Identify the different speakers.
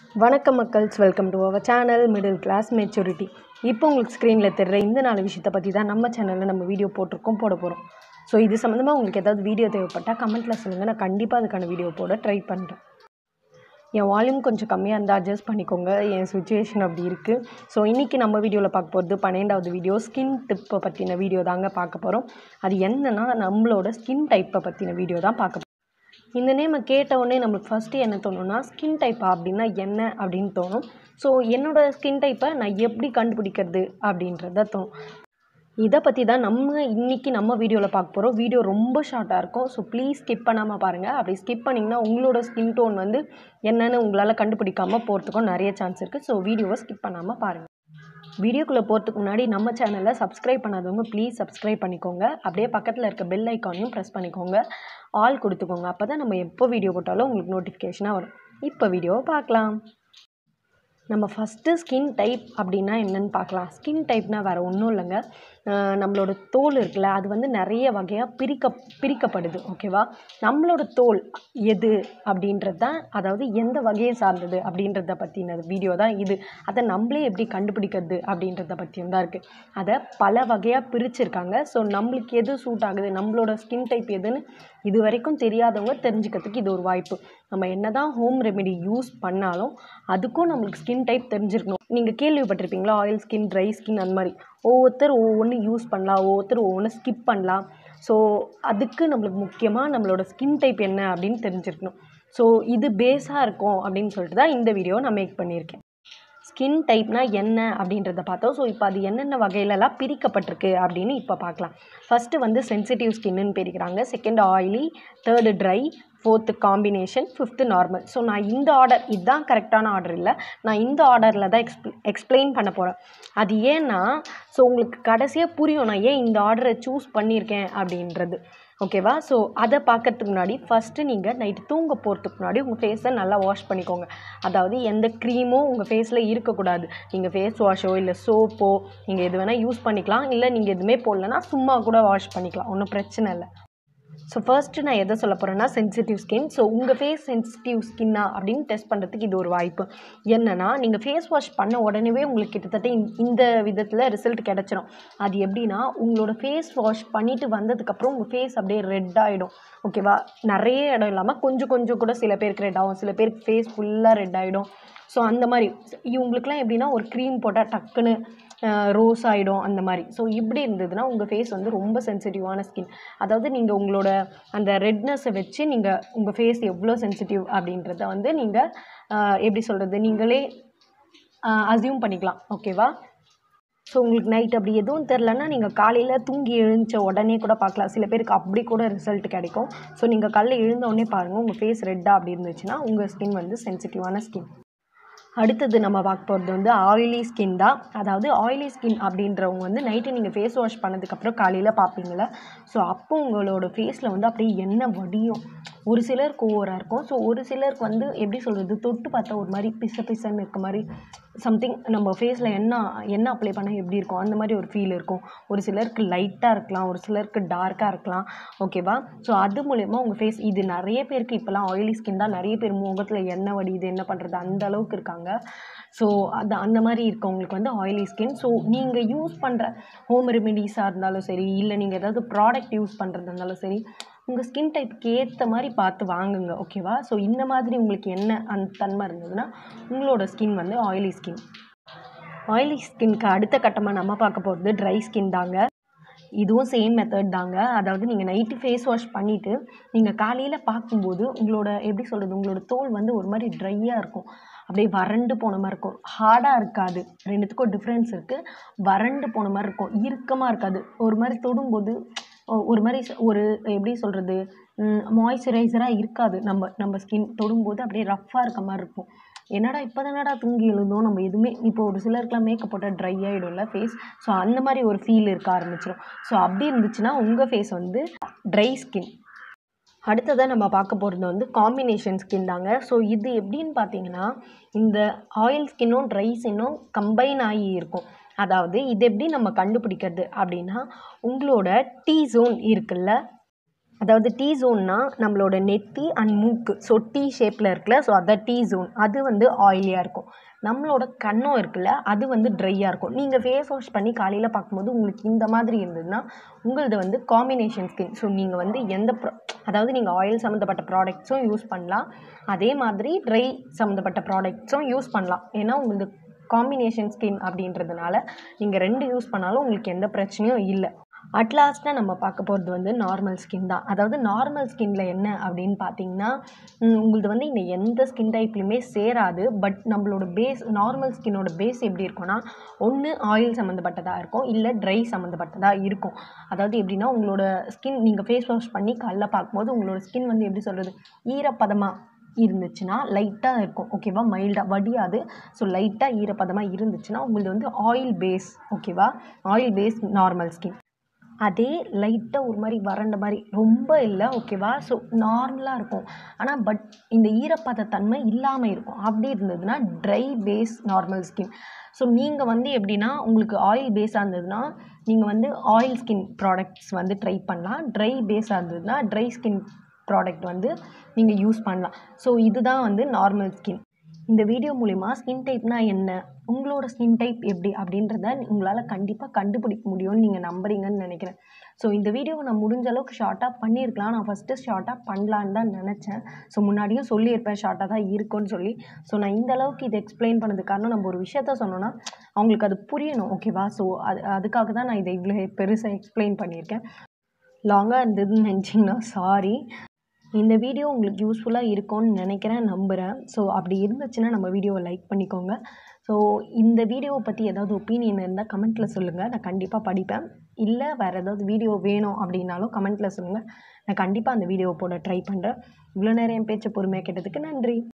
Speaker 1: வணக்கம் மக்கள்ஸ் welcome to our channel middle class maturity இப்போ உங்களுக்கு ஸ்க்ரீனில் தெரிற இந்த நாலு விஷயத்தை பற்றி தான் நம்ம சேனலில் நம்ம வீடியோ போட்டிருக்கோம் போட போகிறோம் ஸோ இது சம்மந்தமாக உங்களுக்கு ஏதாவது வீடியோ தேவைப்பட்டால் கமெண்ட்டில் சொல்லுங்கள் நான் கண்டிப்பாக அதுக்கான வீடியோ போட ட்ரை பண்ணுறேன் என் வால்யூம் கொஞ்சம் கம்மியாக இருந்தால் அட்ஜஸ்ட் பண்ணிக்கோங்க என் சுச்சுவேஷன் அப்படி இருக்குது ஸோ இன்றைக்கி நம்ம வீடியோவில் பார்க்க போகிறது பன்னெண்டாவது வீடியோ ஸ்கின் டிப்பை பற்றின வீடியோ தாங்க பார்க்க போகிறோம் அது என்னன்னா நம்மளோட ஸ்கின் டைப்பை பற்றின வீடியோ தான் பார்க்க போகிறோம் இந்த நேமை கேட்ட உடனே நம்மளுக்கு ஃபஸ்ட்டு என்ன தோணும்னா ஸ்கின் டைப்பா அப்படின்னா என்ன அப்படின்னு தோணும் ஸோ என்னோடய ஸ்கின் டைப்பை நான் எப்படி கண்டுபிடிக்கிறது அப்படின்றத தோணும் இதை பற்றி தான் நம்ம இன்றைக்கி நம்ம வீடியோவில் பார்க்க போகிறோம் வீடியோ ரொம்ப ஷார்ட்டாக இருக்கும் ஸோ ப்ளீஸ் ஸ்கிப் பண்ணாமல் பாருங்கள் அப்படி ஸ்கிப் பண்ணிங்கன்னா உங்களோட ஸ்கின் டோன் வந்து என்னென்னு உங்களால் கண்டுபிடிக்காமல் போகிறதுக்கும் நிறைய சான்ஸ் இருக்குது ஸோ வீடியோவை ஸ்கிப் பண்ணாமல் பாருங்கள் வீடியோக்குள்ளே போகிறதுக்கு முன்னாடி நம்ம சேனலை சப்ஸ்கிரைப் பண்ணாதவங்க ப்ளீஸ் சப்ஸ்கிரைப் பண்ணிக்கோங்க அப்படியே பக்கத்தில் இருக்க பெல் ஐக்கானையும் ப்ரெஸ் பண்ணிக்கோங்க ஆல் கொடுத்துக்கோங்க அப்போ தான் நம்ம எப்போ வீடியோ போட்டாலும் உங்களுக்கு நோட்டிஃபிகேஷனாக வரும் இப்போ வீடியோவை பார்க்கலாம் நம்ம ஃபஸ்ட்டு ஸ்கின் டைப் அப்படின்னா என்னன்னு பார்க்கலாம் ஸ்கின் டைப்னால் வேறு ஒன்றும் இல்லைங்க அஹ் நம்மளோட தோல் இருக்குல்ல அது வந்து நிறைய வகையாக பிரிக்க பிரிக்கப்படுது ஓகேவா நம்மளோட தோல் எது அப்படின்றது தான் அதாவது எந்த வகையை சார்ந்தது அப்படின்றத பற்றின வீடியோ தான் இது அதை நம்மளே எப்படி கண்டுபிடிக்கிறது அப்படின்றத பற்றியும் தான் இருக்குது அதை பல வகையாக பிரிச்சிருக்காங்க ஸோ நம்மளுக்கு எது சூட் ஆகுது நம்மளோட ஸ்கின் டைப் எதுன்னு இது வரைக்கும் தெரியாதவங்க தெரிஞ்சுக்கிறதுக்கு இது ஒரு வாய்ப்பு நம்ம என்ன தான் ஹோம் ரெமெடி யூஸ் பண்ணாலும் அதுக்கும் நம்மளுக்கு ஸ்கின் டைப் தெரிஞ்சிருக்கணும் நீங்கள் கேள்விப்பட்டிருப்பீங்களா ஆயில் ஸ்கின் ட்ரை ஸ்கின் அந்த மாதிரி ஒவ்வொருத்தர் ஒவ்வொன்று யூஸ் பண்ணலாம் ஒவ்வொருத்தர் ஒவ்வொன்று ஸ்கிப் பண்ணலாம் ஸோ அதுக்கு நம்மளுக்கு முக்கியமாக நம்மளோட ஸ்கின் டைப் என்ன அப்படின்னு தெரிஞ்சிருக்கணும் ஸோ இது பேஸாக இருக்கும் அப்படின்னு சொல்லிட்டு தான் இந்த வீடியோ நான் மேக் பண்ணியிருக்கேன் ஸ்கின் டைப்னா என்ன அப்படின்றத பார்த்தோம் ஸோ இப்போ அது என்னென்ன வகையிலலாம் பிரிக்கப்பட்டிருக்கு அப்படின்னு இப்போ பார்க்கலாம் ஃபஸ்ட்டு வந்து சென்சிட்டிவ் ஸ்கின்னு பிரிக்கிறாங்க second oily third dry fourth combination fifth normal so நான் இந்த ஆர்டர் இதுதான் கரெக்டான ஆர்டர் இல்லை நான் இந்த ஆர்டரில் தான் எக்ஸ்ப் எக்ஸ்பிளைன் பண்ண போகிறேன் அது ஏன்னா ஸோ உங்களுக்கு கடைசியாக புரியும் நான் ஏன் இந்த ஆர்டரை சூஸ் பண்ணியிருக்கேன் அப்படின்றது ஓகேவா ஸோ அதை பார்க்கறதுக்கு முன்னாடி ஃபஸ்ட்டு நீங்கள் நைட்டு தூங்க போகிறதுக்கு முன்னாடி உங்கள் ஃபேஸை நல்லா வாஷ் பண்ணிக்கோங்க அதாவது எந்த க்ரீமும் உங்கள் ஃபேஸில் இருக்கக்கூடாது நீங்கள் ஃபேஸ் வாஷோ இல்லை சோப்போ நீங்கள் எது வேணால் யூஸ் பண்ணிக்கலாம் இல்லை நீங்கள் எதுவுமே போடலன்னா சும்மா கூட வாஷ் பண்ணிக்கலாம் ஒன்றும் பிரச்சனை இல்லை ஸோ ஃபர்ஸ்ட்டு நான் எதை சொல்ல போகிறேன்னா சென்சிட்டிவ் ஸ்கின் ஸோ உங்கள் ஃபேஸ் சென்சிட்டிவ் ஸ்கின்னா அப்படின்னு டெஸ்ட் பண்ணுறதுக்கு இது ஒரு வாய்ப்பு என்னென்னா நீங்கள் ஃபேஸ் வாஷ் பண்ண உடனே உங்களுக்கு கிட்டத்தட்ட இந்த- இந்த விதத்தில் ரிசல்ட் கிடச்சிரும் அது எப்படின்னா உங்களோட ஃபேஸ் வாஷ் பண்ணிட்டு வந்ததுக்கப்புறம் உங்கள் ஃபேஸ் அப்படியே ரெட் ஆகிடும் ஓகேவா நிறைய இடம் இல்லாமல் கொஞ்சம் கொஞ்சம் கூட சில பேருக்கு ரெட் ஆகும் சில பேருக்கு ஃபேஸ் ஃபுல்லாக ரெட் ஆகிடும் ஸோ அந்த மாதிரி இவங்களுக்குலாம் எப்படின்னா ஒரு க்ரீம் போட்டால் டக்குன்னு ரோஸ் ஆகிடும் அந்த மாதிரி ஸோ இப்படி இருந்ததுன்னா உங்கள் ஃபேஸ் வந்து ரொம்ப சென்சிட்டிவான ஸ்கின் அதாவது நீங்கள் உங்களோட அந்த ரெட்னஸை வச்சு நீங்கள் உங்கள் ஃபேஸ் எவ்வளோ சென்சிட்டிவ் அப்படின்றத வந்து நீங்கள் எப்படி சொல்கிறது நீங்களே அசியூம் பண்ணிக்கலாம் ஓகேவா ஸோ உங்களுக்கு நைட் அப்படி எதுவும் தெரிலன்னா நீங்கள் காலையில் தூங்கி எழுந்த உடனே கூட பார்க்கலாம் சில பேருக்கு அப்படி கூட ரிசல்ட் கிடைக்கும் ஸோ நீங்கள் காலையில் எழுந்த உடனே பாருங்கள் உங்கள் ஃபேஸ் ரெட்டாக அப்படி இருந்துச்சுன்னா உங்கள் ஸ்கின் வந்து சென்சிட்டிவான ஸ்கின் அடுத்தது நம்ம பார்க்க போகிறது வந்து ஆயிலி ஸ்கின் தான் அதாவது ஆயிலி ஸ்கின் அப்படின்றவங்க வந்து நைட்டு நீங்கள் ஃபேஸ் வாஷ் பண்ணதுக்கப்புறம் காலையில் பார்ப்பீங்கள ஸோ அப்போ உங்களோட ஃபேஸில் வந்து அப்படியே எண்ணெய் வடியும் ஒரு சிலருக்கு ஓவராக இருக்கும் ஸோ ஒரு சிலருக்கு வந்து எப்படி சொல்கிறது தொட்டு பார்த்தா ஒரு மாதிரி பிச பிசன்னு இருக்க மாதிரி சம்திங் நம்ம ஃபேஸில் எண்ணெய் எண்ணெய் அப்ளை பண்ணால் எப்படி இருக்கும் அந்த மாதிரி ஒரு ஃபீல் இருக்கும் ஒரு சிலருக்கு லைட்டாக இருக்கலாம் ஒரு சிலருக்கு டார்க்காக இருக்கலாம் ஓகேவா ஸோ அது மூலயமா உங்கள் ஃபேஸ் இது நிறைய பேருக்கு இப்போலாம் ஆயிலி ஸ்கின் தான் நிறைய பேர் முகத்தில் எண்ணெய் வடியுது என்ன பண்ணுறது அந்த அளவுக்கு இருக்காங்க ஸோ அது அந்த மாதிரி இருக்கவங்களுக்கு வந்து ஆயிலி ஸ்கின் ஸோ நீங்கள் யூஸ் பண்ணுற ஹோம் ரெமெடிஸாக இருந்தாலும் சரி இல்லை நீங்கள் ஏதாவது ப்ராடக்ட் யூஸ் பண்ணுறதா இருந்தாலும் சரி உங்கள் ஸ்கின் டைப்புக்கு ஏற்ற மாதிரி பார்த்து வாங்குங்க ஓகேவா ஸோ இந்த மாதிரி உங்களுக்கு என்ன அந்த தன்மை இருந்ததுன்னா உங்களோட ஸ்கின் வந்து ஆயிலி ஸ்கின் ஆயிலி ஸ்கின்க்கு அடுத்த கட்டமாக நம்ம பார்க்க போகிறது ட்ரை ஸ்கின் தாங்க இதுவும் சேம் மெத்தட் தாங்க அதாவது நீங்கள் நைட்டு ஃபேஸ் வாஷ் பண்ணிவிட்டு நீங்கள் காலையில் பார்க்கும்போது உங்களோட எப்படி சொல்கிறது உங்களோட தோல் வந்து ஒரு மாதிரி ட்ரையாக இருக்கும் அப்படியே வறண்டு போன மாதிரி இருக்கும் ஹார்டாக இருக்காது ரெண்டுத்துக்கும் டிஃப்ரென்ஸ் இருக்குது வறண்டு போன மாதிரி இருக்கும் இறுக்கமாக இருக்காது ஒரு மாதிரி தொடும்போது ஒ- ஒரு மாதிரி ச- ஒரு எப்படி சொல்கிறது மாய்ஸ்சரைசராக இருக்காது நம்ம நம்ம ஸ்கின் தொடும்போது அப்படியே ரஃப்பாக இருக்க மாதிரி இருக்கும் என்னடா இப்போ தானடா தூங்கி எழுந்தோம் நம்ம எதுவுமே இப்போ ஒரு சிலருக்குலாம் மேக்கப் போட்டால் ட்ரை ஆகிடும்ல ஃபேஸ் ஸோ அந்த மாதிரி ஒரு ஃபீல் இருக்க ஆரம்பிச்சிடும் ஸோ அப்படி இருந்துச்சுன்னா உங்கள் ஃபேஸ் வந்து ட்ரை ஸ்கின் அடுத்ததாக நம்ம பார்க்க போகிறது வந்து காம்பினேஷன் ஸ்கின் தாங்க ஸோ இது எப்படின்னு பார்த்தீங்கன்னா இந்த ஆயில் ஸ்கின்னும் ட்ரை ஸ்கின்னும் கம்பைன் ஆகி இருக்கும் அதாவது இது எப்படி நம்ம கண்டுபிடிக்கிறது அப்படின்னா உங்களோட டீ ஜோன் இருக்குல்ல அதாவது டீ ஜோன்னா நம்மளோட நெத்தி அண்ட் மூக்கு ஸோ டீ ஷேப்பில் இருக்குல்ல ஸோ அதான் டீ ஜோன் அது வந்து ஆயிலியாக இருக்கும் நம்மளோட கன்னம் இருக்குல்ல அது வந்து ட்ரையாக இருக்கும் நீங்கள் ஃபேஸ் வாஷ் பண்ணி காலையில் பார்க்கும்போது உங்களுக்கு இந்த மாதிரி இருந்ததுன்னா உங்களது வந்து காம்பினேஷன் ஸ்கின் ஸோ நீங்கள் வந்து எந்த ப்ரா அதாவது நீங்கள் ஆயில் சம்மந்தப்பட்ட ப்ராடக்ட்ஸும் யூஸ் பண்ணலாம் அதே மாதிரி ட்ரை சம்மந்தப்பட்ட ப்ராடக்ட்ஸும் யூஸ் பண்ணலாம் ஏன்னா உங்களுக்கு காம்பினேஷன் ஸ்கின் அப்படின்றதுனால நீங்கள் ரெண்டு யூஸ் பண்ணாலும் உங்களுக்கு எந்த பிரச்சனையும் இல்லை அட் லாஸ்ட்டாக நம்ம பார்க்க போகிறது வந்து நார்மல் ஸ்கின் தான் அதாவது நார்மல் ஸ்கின்ல என்ன அப்படின்னு பார்த்தீங்கன்னா ம், உங்களது வந்து இந்த எந்த ஸ்கின் டைப்லையுமே சேராது பட் நம்மளோட பேஸ் நார்மல் ஸ்கின்னோட பேஸ் எப்படி இருக்கும்னா ஒன்று ஆயில் சம்மந்தப்பட்டதாக இருக்கும் இல்லை ட்ரை சம்மந்தப்பட்டதாக இருக்கும் அதாவது எப்படின்னா உங்களோட ஸ்கின் நீங்கள் ஃபேஸ் வாஷ் பண்ணி காலைல பார்க்கும்போது உங்களோட ஸ்கின் வந்து எப்படி சொல்கிறது ஈரப்பதமாக இருந்துச்சுன்னா லைட்டாக இருக்கும் ஓகேவா மைல்டாக வடியாது ஸோ லைட்டாக ஈரப்பதமாக இருந்துச்சுன்னா உங்களது வந்து ஆயில் பேஸ் ஓகேவா ஆயில் பேஸ் நார்மல் ஸ்கின் அதே லைட்டாக ஒரு மாதிரி வறண்ட மாதிரி ரொம்ப இல்லை ஓகேவா ஸோ நார்மலாக இருக்கும் ஆனால் பட் இந்த ஈரப்பத தன்மை இல்லாமல் இருக்கும் அப்படி இருந்ததுன்னா dry face normal skin so நீங்கள் வந்து எப்படின்னா உங்களுக்கு ஆயில் பேஸாக இருந்ததுன்னா நீங்கள் வந்து ஆயில் ஸ்கின் ப்ராடக்ட்ஸ் வந்து ட்ரை பண்ணலாம் ட்ரை பேஸாக இருந்ததுன்னா ட்ரை ஸ்கின் ப்ராடக்ட் வந்து நீங்கள் யூஸ் பண்ணலாம் ஸோ இதுதான் வந்து நார்மல் ஸ்கின் இந்த வீடியோ மூலிமா ஸ்கின் டைப்னா என்ன உங்களோட ஸ்கின் டைப் எப்படி அப்படின்றத உங்களால் கண்டிப்பாக கண்டுபிடிக்க முடியும்னு நீங்கள் நம்புறீங்கன்னு நினைக்கிறேன் ஸோ இந்த வீடியோவை நான் முடிஞ்ச அளவுக்கு ஷார்ட்டாக பண்ணியிருக்கலாம் நான் ஃபஸ்ட்டு ஷார்ட்டாக பண்ணலான்னு தான் நினச்சேன் ஸோ முன்னாடியும் சொல்லியிருப்பேன் ஷார்ட்டாக தான் இருக்கும்னு சொல்லி ஸோ நான் இந்த அளவுக்கு இதை எக்ஸ்பிளைன் பண்ணதுக்கு காரணம் நம்ம ஒரு விஷயத்த சொன்னோன்னா அவங்களுக்கு அது புரியணும் ஓகேவா ஸோ அது அதுக்காக தான் நான் இதை இவ்வளோ பெருசாக எக்ஸ்பிளைன் பண்ணியிருக்கேன் லாங்காக இருந்ததுன்னு நினச்சிங்கன்னா சாரி இந்த வீடியோ உங்களுக்கு யூஸ்ஃபுல்லாக இருக்கும்னு நினைக்கிறேன் நம்புகிறேன் ஸோ அப்படி இருந்துச்சுன்னா நம்ம வீடியோவை லைக் பண்ணிக்கோங்க ஸோ இந்த வீடியோவை பற்றி ஏதாவது ஒப்பீனியன் இருந்தால் கமெண்ட்டில் சொல்லுங்கள் நான் கண்டிப்பாக படிப்பேன் இல்லை வேறு ஏதாவது வீடியோ வேணும் அப்படின்னாலும் கமெண்ட்டில் சொல்லுங்கள் நான் கண்டிப்பாக அந்த வீடியோவை போட ட்ரை பண்ணுறேன் இவ்வளோ நேரம் என் பேச்சை பொறுமையாக கேட்டதுக்கு நன்றி